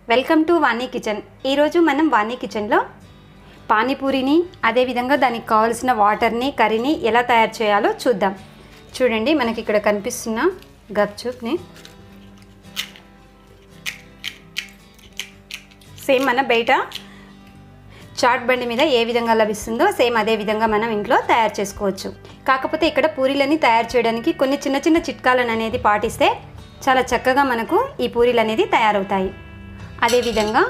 Welcome to Vani kitchen ఈరోజు మనం వాణి కిచెన్లో పానీపూరిని అదేవిధంగా దానికి కావాల్సిన వాటర్ని కర్రీని ఎలా తయారు చేయాలో చూద్దాం చూడండి మనకి ఇక్కడ కనిపిస్తున్న గప్చుప్ని సేమ్ మన బయట చాట్ బండి మీద ఏ విధంగా లభిస్తుందో సేమ్ అదే విధంగా మనం ఇంట్లో తయారు చేసుకోవచ్చు కాకపోతే ఇక్కడ పూరీలని తయారు చేయడానికి కొన్ని చిన్న చిన్న చిట్కాలను అనేది పాటిస్తే చాలా చక్కగా మనకు ఈ పూరీలు అనేది తయారవుతాయి అదేవిధంగా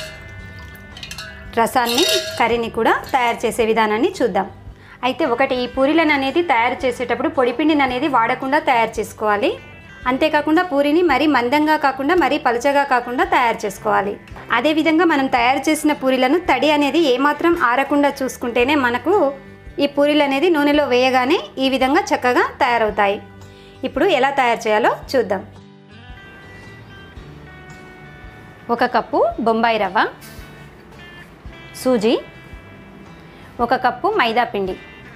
రసాన్ని కర్రీని కూడా తయారు చేసే విధానాన్ని చూద్దాం అయితే ఒకటి ఈ పూరీలను అనేది తయారు చేసేటప్పుడు పొడిపిండిని అనేది వాడకుండా తయారు చేసుకోవాలి అంతేకాకుండా పూరిని మరీ మందంగా కాకుండా మరీ పలచగా కాకుండా తయారు చేసుకోవాలి అదేవిధంగా మనం తయారు చేసిన పూరీలను తడి అనేది ఏమాత్రం ఆరకుండా చూసుకుంటేనే మనకు ఈ పూరీలు అనేది నూనెలో వేయగానే ఈ విధంగా చక్కగా తయారవుతాయి ఇప్పుడు ఎలా తయారు చేయాలో చూద్దాం ఒక కప్పు బొంబాయి రవ్వ సూజీ ఒక కప్పు మైదా పిండి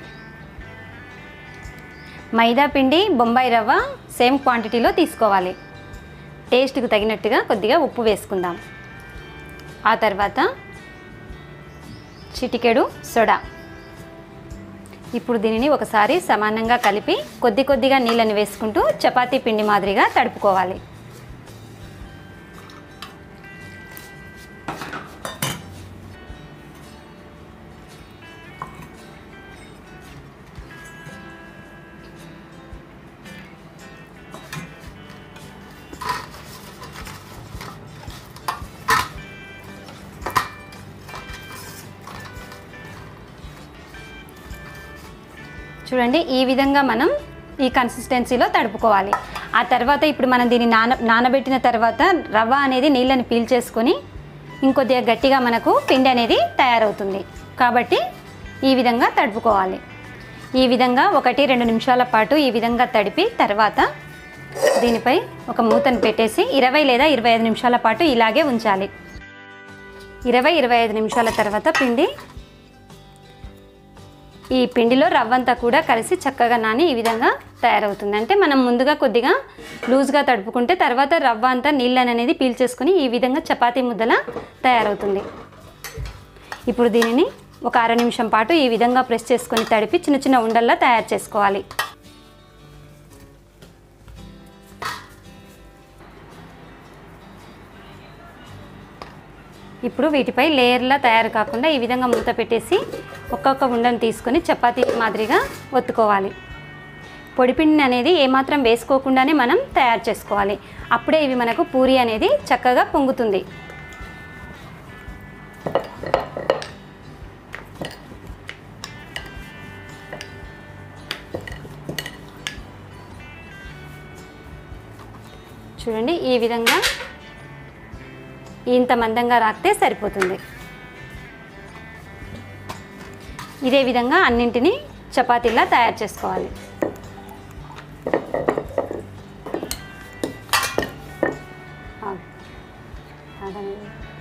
మైదా పిండి బొంబాయి రవ్వ సేమ్ క్వాంటిటీలో తీసుకోవాలి టేస్ట్కి తగినట్టుగా కొద్దిగా ఉప్పు వేసుకుందాం ఆ తర్వాత చిటికెడు సోడా ఇప్పుడు దీనిని ఒకసారి సమానంగా కలిపి కొద్ది కొద్దిగా నీళ్ళని వేసుకుంటూ చపాతీ పిండి మాదిరిగా తడుపుకోవాలి చూడండి ఈ విధంగా మనం ఈ కన్సిస్టెన్సీలో తడుపుకోవాలి ఆ తర్వాత ఇప్పుడు మనం దీన్ని నాన నానబెట్టిన తర్వాత రవ్వ అనేది నీళ్ళని పీల్చేసుకొని ఇంకొద్దిగా గట్టిగా మనకు పిండి అనేది తయారవుతుంది కాబట్టి ఈ విధంగా తడుపుకోవాలి ఈ విధంగా ఒకటి రెండు నిమిషాల పాటు ఈ విధంగా తడిపి తర్వాత దీనిపై ఒక మూతను పెట్టేసి ఇరవై లేదా ఇరవై ఐదు నిమిషాల పాటు ఇలాగే ఉంచాలి ఇరవై ఇరవై ఐదు నిమిషాల తర్వాత పిండి ఈ పిండిలో రవ్వంతా కూడా కలిసి చక్కగా నాని ఈ విధంగా తయారవుతుంది అంటే మనం ముందుగా కొద్దిగా లూజ్గా తడుపుకుంటే తర్వాత రవ్వ అంతా నీళ్ళని అనేది పీల్చేసుకుని ఈ విధంగా చపాతీ ముద్దలా తయారవుతుంది ఇప్పుడు దీనిని ఒక అర నిమిషం పాటు ఈ విధంగా ప్రెస్ చేసుకొని తడిపి చిన్న చిన్న ఉండల్లా తయారు చేసుకోవాలి ఇప్పుడు వీటిపై లేయర్లా తయారు కాకుండా ఈ విధంగా మూత పెట్టేసి ఒక్కొక్క ఉండను తీసుకొని చపాతీ మాదిరిగా ఒత్తుకోవాలి పొడిపిండిని అనేది ఏమాత్రం వేసుకోకుండానే మనం తయారు చేసుకోవాలి అప్పుడే ఇవి మనకు పూరి అనేది చక్కగా పొంగుతుంది చూడండి ఈ విధంగా ఇంత మందంగా రాకితే సరిపోతుంది ఇదే విధంగా అన్నింటినీ చపాతీలా తయారు చేసుకోవాలి ఆగు. ఆగండి.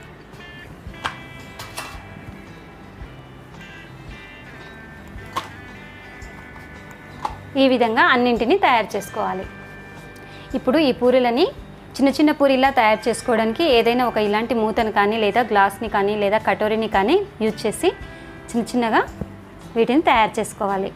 ఈ విధంగా అన్నింటినీ తయారు చేసుకోవాలి ఇప్పుడు ఈ పూరీలని చిన్న చిన్న పూరీలా తయారు చేసుకోవడానికి ఏదైనా ఒక ఇలాంటి మూతను కానీ లేదా గ్లాస్ని కానీ లేదా కటోరీని కానీ యూజ్ చేసి చిన్న చిన్నగా వీటిని తయారు చేసుకోవాలి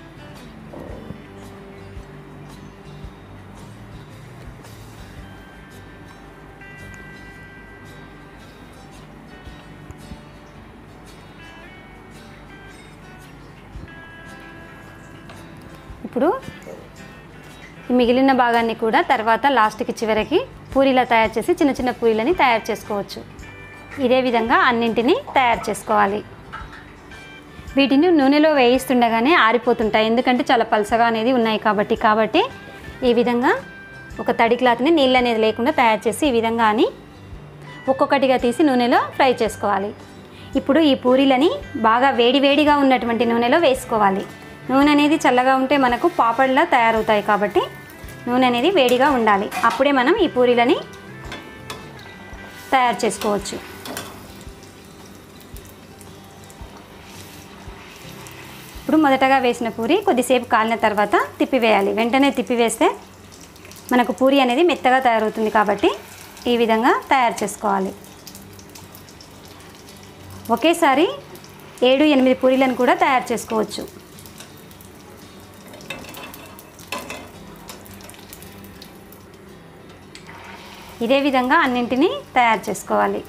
ఇప్పుడు ఈ మిగిలిన భాగాన్ని కూడా తర్వాత లాస్ట్కి చివరికి పూరీలా తయారు చేసి చిన్న చిన్న పూరీలని తయారు చేసుకోవచ్చు ఇదే విధంగా అన్నింటినీ తయారు చేసుకోవాలి వీటిని నూనెలో వేయిస్తుండగానే ఆరిపోతుంటాయి ఎందుకంటే చాలా పలసగా అనేది ఉన్నాయి కాబట్టి కాబట్టి ఈ విధంగా ఒక తడి క్లాత్ని నీళ్ళు అనేది లేకుండా తయారు చేసి ఈ విధంగా అని ఒక్కొక్కటిగా తీసి నూనెలో ఫ్రై చేసుకోవాలి ఇప్పుడు ఈ పూరీలని బాగా వేడి వేడిగా ఉన్నటువంటి నూనెలో వేసుకోవాలి నూనె అనేది చల్లగా ఉంటే మనకు పాపడ్లా తయారవుతాయి కాబట్టి నూనె అనేది వేడిగా ఉండాలి అప్పుడే మనం ఈ పూరీలని తయారు చేసుకోవచ్చు ఇప్పుడు మొదటగా వేసిన పూరి కొద్దిసేపు కాలిన తర్వాత తిప్పివేయాలి వెంటనే తిప్పివేస్తే మనకు పూరి అనేది మెత్తగా తయారవుతుంది కాబట్టి ఈ విధంగా తయారు చేసుకోవాలి ఒకేసారి ఏడు ఎనిమిది పూరీలను కూడా తయారు చేసుకోవచ్చు ఇదే విధంగా అన్నింటినీ తయారు చేసుకోవాలి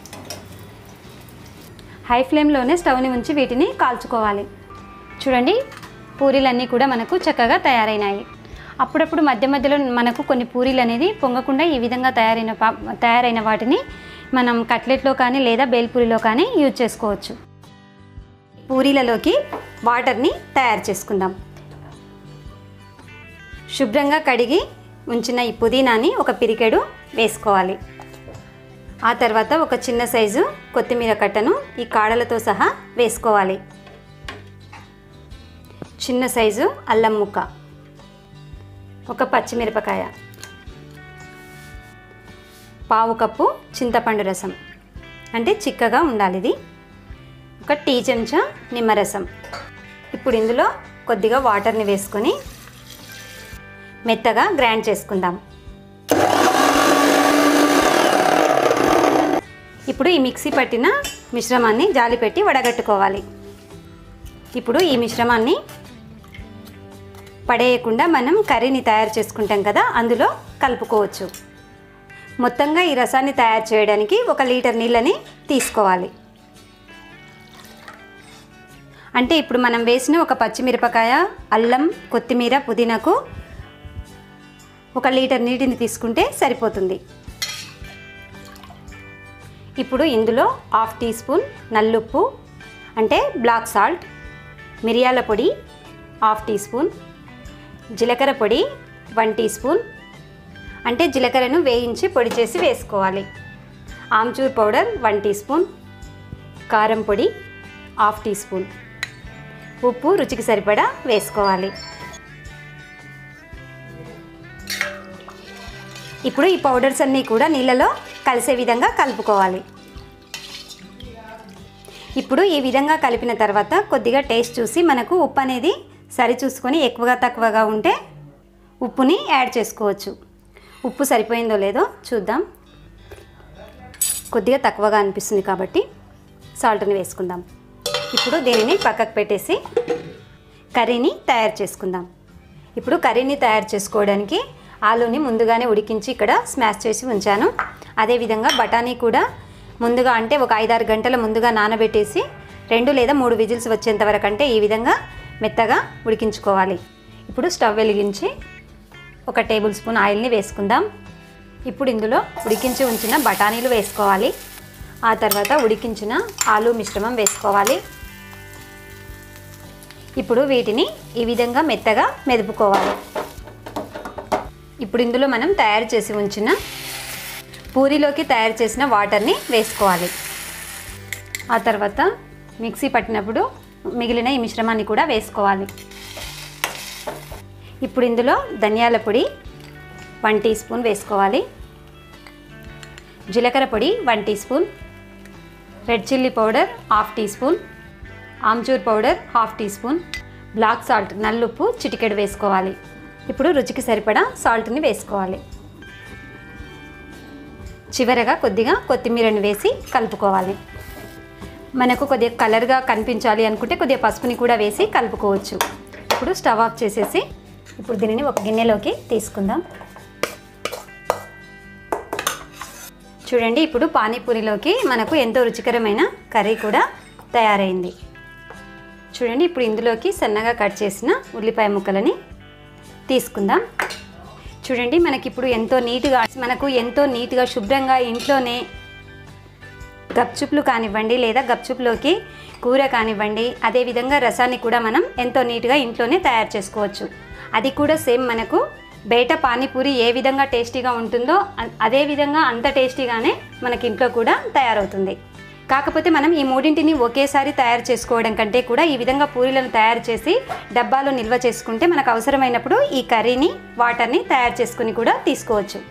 హై ఫ్లేమ్లోనే స్టవ్ని ఉంచి వీటిని కాల్చుకోవాలి చూడండి పూరీలన్నీ కూడా మనకు చక్కగా తయారైనాయి అప్పుడప్పుడు మధ్య మధ్యలో మనకు కొన్ని పూరీలు అనేది పొంగకుండా ఈ విధంగా తయారైన పా తయారైన వాటిని మనం కట్లెట్లో కానీ లేదా బేల్పూరిలో కానీ యూజ్ చేసుకోవచ్చు పూరీలలోకి వాటర్ని తయారు చేసుకుందాం శుభ్రంగా కడిగి ఉంచిన ఈ పుదీనాని ఒక పిరికెడు వేసుకోవాలి ఆ తర్వాత ఒక చిన్న సైజు కొత్తిమీర కట్టను ఈ కాడలతో సహా వేసుకోవాలి చిన్న సైజు అల్లం ముక్క ఒక పచ్చిమిరపకాయ పావు కప్పు చింతపండు రసం అంటే చిక్కగా ఉండాలి ఇది ఒక టీ చెంచా నిమ్మరసం ఇప్పుడు ఇందులో కొద్దిగా వాటర్ని వేసుకొని మెత్తగా గ్రైండ్ చేసుకుందాం ఇప్పుడు ఈ మిక్సీ పట్టిన మిశ్రమాన్ని జాలి పెట్టి వడగట్టుకోవాలి ఇప్పుడు ఈ మిశ్రమాన్ని పడేయకుండా మనం కర్రీని తయారు చేసుకుంటాం కదా అందులో కలుపుకోవచ్చు మొత్తంగా ఈ రసాన్ని తయారు చేయడానికి ఒక లీటర్ నీళ్ళని తీసుకోవాలి అంటే ఇప్పుడు మనం వేసిన ఒక పచ్చిమిరపకాయ అల్లం కొత్తిమీర పుదీనాకు ఒక లీటర్ నీటిని తీసుకుంటే సరిపోతుంది ఇప్పుడు ఇందులో హాఫ్ టీ స్పూన్ నల్లుప్పు అంటే బ్లాక్ సాల్ట్ మిరియాల పొడి హాఫ్ టీ స్పూన్ జీలకర్ర పొడి వన్ టీ స్పూన్ అంటే జీలకర్రను వేయించి పొడి చేసి వేసుకోవాలి amchur powder one teaspoon కారం పొడి హాఫ్ టీ స్పూన్ ఉప్పు రుచికి సరిపడా వేసుకోవాలి ఇప్పుడు ఈ పౌడర్స్ అన్నీ కూడా నీళ్ళలో కలిసే విధంగా కలుపుకోవాలి ఇప్పుడు ఈ విధంగా కలిపిన తర్వాత కొద్దిగా టేస్ట్ చూసి మనకు ఉప్పు అనేది సరి చూసుకొని ఎక్కువగా తక్కువగా ఉంటే ఉప్పుని యాడ్ చేసుకోవచ్చు ఉప్పు సరిపోయిందో లేదో చూద్దాం కొద్దిగా తక్కువగా అనిపిస్తుంది కాబట్టి సాల్ట్ని వేసుకుందాం ఇప్పుడు దీనిని పక్కకు పెట్టేసి కర్రీని తయారు చేసుకుందాం ఇప్పుడు కర్రీని తయారు చేసుకోవడానికి ఆలూని ముందుగానే ఉడికించి ఇక్కడ స్మాష్ చేసి ఉంచాను అదేవిధంగా బఠానీ కూడా ముందుగా అంటే ఒక ఐదారు గంటల ముందుగా నానబెట్టేసి రెండు లేదా మూడు విజిల్స్ వచ్చేంత వరకు అంటే ఈ విధంగా మెత్తగా ఉడికించుకోవాలి ఇప్పుడు స్టవ్ వెలిగించి ఒక టేబుల్ స్పూన్ ఆయిల్ని వేసుకుందాం ఇప్పుడు ఇందులో ఉడికించి ఉంచిన బఠానీలు వేసుకోవాలి ఆ తర్వాత ఉడికించిన ఆలు మిశ్రమం వేసుకోవాలి ఇప్పుడు వీటిని ఈ విధంగా మెత్తగా మెదుపుకోవాలి ఇప్పుడు ఇందులో మనం తయారు చేసి ఉంచిన పూరిలోకి తయారు చేసిన వాటర్ని వేసుకోవాలి ఆ తర్వాత మిక్సీ పట్టినప్పుడు మిగిలిన ఈ మిశ్రమాన్ని కూడా వేసుకోవాలి ఇప్పుడు ఇందులో ధనియాల పొడి వన్ టీ స్పూన్ వేసుకోవాలి జీలకర్ర పొడి one teaspoon red chilli powder half teaspoon amchur powder half teaspoon black salt నల్లుప్పు చిటికెడు వేసుకోవాలి ఇప్పుడు రుచికి సరిపడా సాల్ట్ని వేసుకోవాలి చివరగా కొద్దిగా కొత్తిమీరని వేసి కలుపుకోవాలి మనకు కొద్దిగా కలర్గా కనిపించాలి అనుకుంటే కొద్దిగా పసుపుని కూడా వేసి కలుపుకోవచ్చు ఇప్పుడు స్టవ్ ఆఫ్ చేసేసి ఇప్పుడు దీనిని ఒక గిన్నెలోకి తీసుకుందాం చూడండి ఇప్పుడు పానీపూరిలోకి మనకు ఎంతో రుచికరమైన కర్రీ కూడా తయారైంది చూడండి ఇప్పుడు ఇందులోకి సన్నగా కట్ చేసిన ఉల్లిపాయ ముక్కలని తీసుకుందాం చూడండి మనకి ఇప్పుడు ఎంతో నీట్గా మనకు ఎంతో నీట్గా శుభ్రంగా ఇంట్లోనే గప్చుప్లు కానివ్వండి లేదా గప్చుప్లోకి కూర కానివ్వండి అదేవిధంగా రసాన్ని కూడా మనం ఎంతో నీట్గా ఇంట్లోనే తయారు చేసుకోవచ్చు అది కూడా సేమ్ మనకు బయట పానీపూరి ఏ విధంగా టేస్టీగా ఉంటుందో అ- అదే విధంగా అంత టేస్టీగానే మనకి ఇంట్లో కూడా తయారవుతుంది కాకపోతే మనం ఈ మూడింటిని ఒకేసారి తయారు చేసుకోవడం కంటే కూడా ఈ విధంగా పూరీలను తయారు చేసి డబ్బాలో నిల్వ చేసుకుంటే మనకు అవసరమైనప్పుడు ఈ కర్రీని వాటర్ని తయారు చేసుకుని కూడా తీసుకోవచ్చు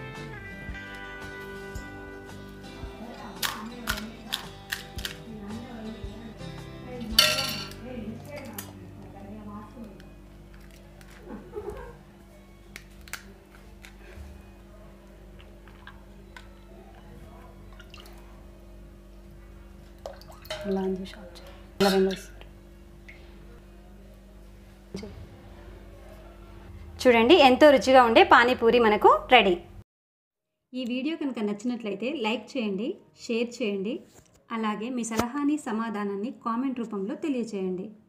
ఇలా అని చూసి ఆఫ్ చేయి. ఇలా రెండు వస్తారు. చేయి. చూడండి ఎంతో రుచిగా ఉండే పానీపూరి మనకు రెడీ ఈ వీడియో కనుక నచ్చినట్లయితే లైక్ చేయండి షేర్ చేయండి అలాగే మీ సలహాని సమాధానాన్ని కామెంట్ రూపంలో తెలియచేయండి